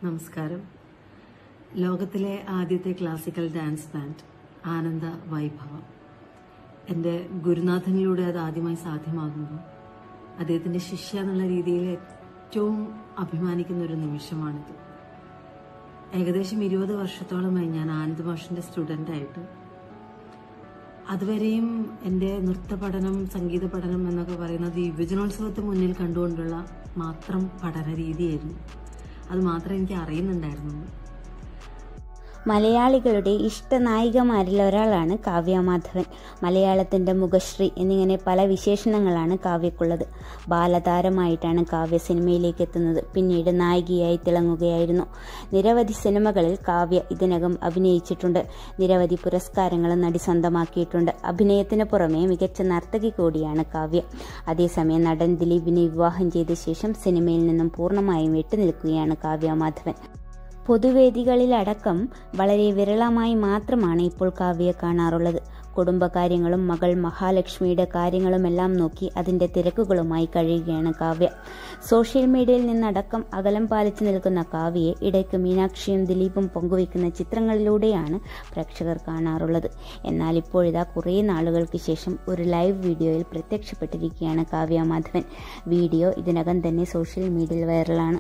നമസ്കാരം ലോകത്തിലെ ആദ്യത്തെ ക്ലാസിക്കൽ ഡാൻസ് ബാൻഡ് ആനന്ദ വൈഭവം എൻ്റെ ഗുരുനാഥനിലൂടെ അത് ആദ്യമായി സാധ്യമാകുമ്പോൾ അദ്ദേഹത്തിൻ്റെ ശിഷ്യ എന്നുള്ള രീതിയിൽ ഏറ്റവും അഭിമാനിക്കുന്ന ഒരു നിമിഷമാണിത് ഏകദേശം ഇരുപത് വർഷത്തോളമായി ഞാൻ ആനന്ദ് മാഷിൻ്റെ സ്റ്റുഡൻ്റായിട്ട് അതുവരെയും എൻ്റെ നൃത്ത പഠനം സംഗീത പഠനം എന്നൊക്കെ പറയുന്നത് ഈ യുവജനോത്സവത്തെ മുന്നിൽ കണ്ടുകൊണ്ടുള്ള മാത്രം പഠന രീതിയായിരുന്നു അത് മാത്രമേ എനിക്ക് അറിയുന്നുണ്ടായിരുന്നുള്ളൂ മലയാളികളുടെ ഇഷ്ടനായികമാരിൽ ഒരാളാണ് കാവ്യ മാധവൻ മലയാളത്തിൻ്റെ മുഖശ്രീ എന്നിങ്ങനെ പല വിശേഷണങ്ങളാണ് കാവ്യക്കുള്ളത് ബാലതാരമായിട്ടാണ് കാവ്യ സിനിമയിലേക്ക് എത്തുന്നത് പിന്നീട് നായികയായി തിളങ്ങുകയായിരുന്നു നിരവധി സിനിമകളിൽ കാവ്യ ഇതിനകം അഭിനയിച്ചിട്ടുണ്ട് നിരവധി പുരസ്കാരങ്ങളും നടി സ്വന്തമാക്കിയിട്ടുണ്ട് അഭിനയത്തിന് പുറമെ മികച്ച നർത്തകി കൂടിയാണ് കാവ്യ അതേസമയം നടൻ ദിലീപിനെ വിവാഹം ചെയ്ത ശേഷം സിനിമയിൽ നിന്നും പൂർണ്ണമായും വിട്ടുനിൽക്കുകയാണ് കാവ്യ മാധവൻ പൊതുവേദികളിലടക്കം വളരെ വിരളമായി മാത്രമാണ് ഇപ്പോൾ കാവ്യയെ കാണാറുള്ളത് കുടുംബകാര്യങ്ങളും മകൾ മഹാലക്ഷ്മിയുടെ കാര്യങ്ങളുമെല്ലാം നോക്കി അതിൻ്റെ തിരക്കുകളുമായി കഴിയുകയാണ് കാവ്യ സോഷ്യൽ മീഡിയയിൽ നിന്നടക്കം അകലം പാലിച്ചു നിൽക്കുന്ന കാവ്യയെ ഇടയ്ക്ക് മീനാക്ഷിയും ദിലീപും പങ്കുവയ്ക്കുന്ന ചിത്രങ്ങളിലൂടെയാണ് പ്രേക്ഷകർ കാണാറുള്ളത് എന്നാൽ ഇപ്പോഴിതാ കുറേ നാളുകൾക്ക് ശേഷം ഒരു ലൈവ് വീഡിയോയിൽ പ്രത്യക്ഷപ്പെട്ടിരിക്കുകയാണ് കാവ്യ മാധവൻ വീഡിയോ ഇതിനകം തന്നെ സോഷ്യൽ മീഡിയയിൽ വൈറലാണ്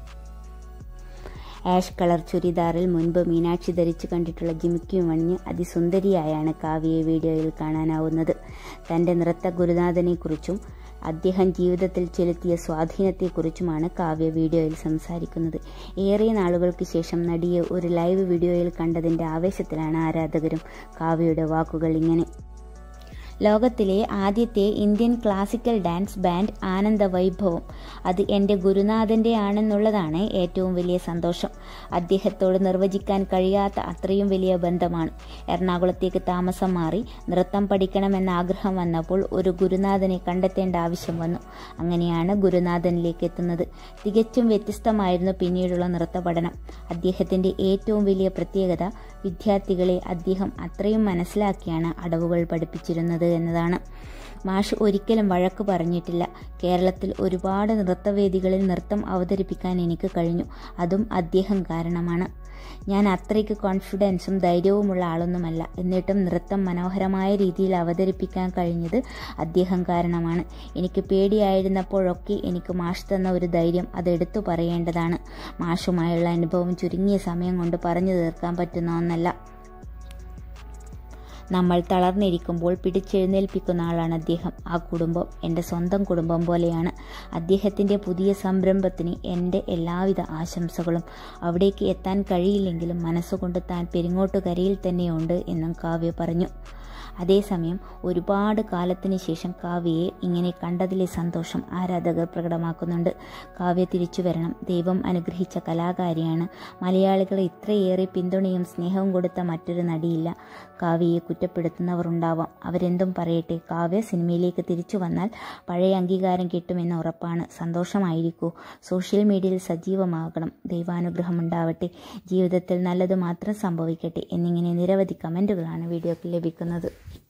ആഷ് കളർ ചുരിദാറിൽ മുൻപ് മീനാക്ഷി ധരിച്ചു കണ്ടിട്ടുള്ള ജിമിക്കും അണിഞ്ഞ് അതിസുന്ദരിയായാണ് കാവ്യയെ വീഡിയോയിൽ കാണാനാവുന്നത് തൻ്റെ നൃത്ത ഗുരുനാഥനെക്കുറിച്ചും അദ്ദേഹം ജീവിതത്തിൽ ചെലുത്തിയ സ്വാധീനത്തെക്കുറിച്ചുമാണ് കാവ്യ വീഡിയോയിൽ സംസാരിക്കുന്നത് ഏറെ നാളുകൾക്ക് ശേഷം നടിയെ ഒരു ലൈവ് വീഡിയോയിൽ കണ്ടതിൻ്റെ ആവേശത്തിലാണ് ആരാധകരും കാവ്യയുടെ വാക്കുകൾ ഇങ്ങനെ ലോകത്തിലെ ആദ്യത്തെ ഇന്ത്യൻ ക്ലാസിക്കൽ ഡാൻസ് ബാൻഡ് ആനന്ദ വൈഭവം അത് എൻ്റെ ഗുരുനാഥൻ്റെ ആണെന്നുള്ളതാണ് ഏറ്റവും വലിയ സന്തോഷം അദ്ദേഹത്തോട് നിർവചിക്കാൻ കഴിയാത്ത അത്രയും വലിയ ബന്ധമാണ് എറണാകുളത്തേക്ക് താമസം മാറി നൃത്തം പഠിക്കണമെന്ന ആഗ്രഹം വന്നപ്പോൾ ഒരു ഗുരുനാഥനെ കണ്ടെത്തേണ്ട ആവശ്യം വന്നു അങ്ങനെയാണ് ഗുരുനാഥനിലേക്ക് എത്തുന്നത് തികച്ചും വ്യത്യസ്തമായിരുന്നു പിന്നീടുള്ള നൃത്ത പഠനം അദ്ദേഹത്തിൻ്റെ ഏറ്റവും വലിയ പ്രത്യേകത വിദ്യാർത്ഥികളെ അദ്ദേഹം അത്രയും മനസ്സിലാക്കിയാണ് അടവുകൾ പഠിപ്പിച്ചിരുന്നത് എന്നതാണ് മാഷ് ഒരിക്കലും വഴക്ക് പറഞ്ഞിട്ടില്ല കേരളത്തിൽ ഒരുപാട് നൃത്തവേദികളിൽ നൃത്തം അവതരിപ്പിക്കാൻ എനിക്ക് കഴിഞ്ഞു അതും അദ്ദേഹം കാരണമാണ് ഞാൻ അത്രയ്ക്ക് കോൺഫിഡൻസും ധൈര്യവുമുള്ള ആളൊന്നുമല്ല എന്നിട്ടും നൃത്തം മനോഹരമായ രീതിയിൽ അവതരിപ്പിക്കാൻ കഴിഞ്ഞത് അദ്ദേഹം കാരണമാണ് എനിക്ക് പേടിയായിരുന്നപ്പോഴൊക്കെ എനിക്ക് മാഷ് തന്ന ഒരു ധൈര്യം അത് എടുത്തു പറയേണ്ടതാണ് മാഷുമായുള്ള അനുഭവം ചുരുങ്ങിയ സമയം കൊണ്ട് പറഞ്ഞു തീർക്കാൻ പറ്റുന്ന ഒന്നല്ല നമ്മൾ തളർന്നിരിക്കുമ്പോൾ പിടിച്ചെഴുന്നേൽപ്പിക്കുന്ന ആളാണ് അദ്ദേഹം ആ കുടുംബം എൻ്റെ സ്വന്തം കുടുംബം പോലെയാണ് അദ്ദേഹത്തിൻ്റെ പുതിയ സംരംഭത്തിന് എൻ്റെ എല്ലാവിധ ആശംസകളും അവിടേക്ക് എത്താൻ കഴിയില്ലെങ്കിലും മനസ്സുകൊണ്ട് താൻ പെരിങ്ങോട്ടുകരയിൽ തന്നെയുണ്ട് എന്നും കാവ്യ പറഞ്ഞു അതേസമയം ഒരുപാട് കാലത്തിന് ശേഷം കാവ്യയെ ഇങ്ങനെ കണ്ടതിലെ സന്തോഷം ആരാധകർ പ്രകടമാക്കുന്നുണ്ട് കാവ്യ തിരിച്ചു വരണം ദൈവം അനുഗ്രഹിച്ച കലാകാരിയാണ് മലയാളികളെ ഇത്രയേറെ പിന്തുണയും സ്നേഹവും കൊടുത്ത മറ്റൊരു നടിയില്ല കാവ്യയെ കുറ്റപ്പെടുത്തുന്നവർ ഉണ്ടാവാം അവരെന്തും പറയട്ടെ കാവ്യ സിനിമയിലേക്ക് തിരിച്ചു വന്നാൽ പഴയ അംഗീകാരം കിട്ടുമെന്ന് ഉറപ്പാണ് സന്തോഷമായിരിക്കൂ സോഷ്യൽ മീഡിയയിൽ സജീവമാകണം ദൈവാനുഗ്രഹം ഉണ്ടാവട്ടെ ജീവിതത്തിൽ നല്ലത് മാത്രം സംഭവിക്കട്ടെ എന്നിങ്ങനെ നിരവധി കമൻറ്റുകളാണ് വീഡിയോക്ക് ലഭിക്കുന്നത്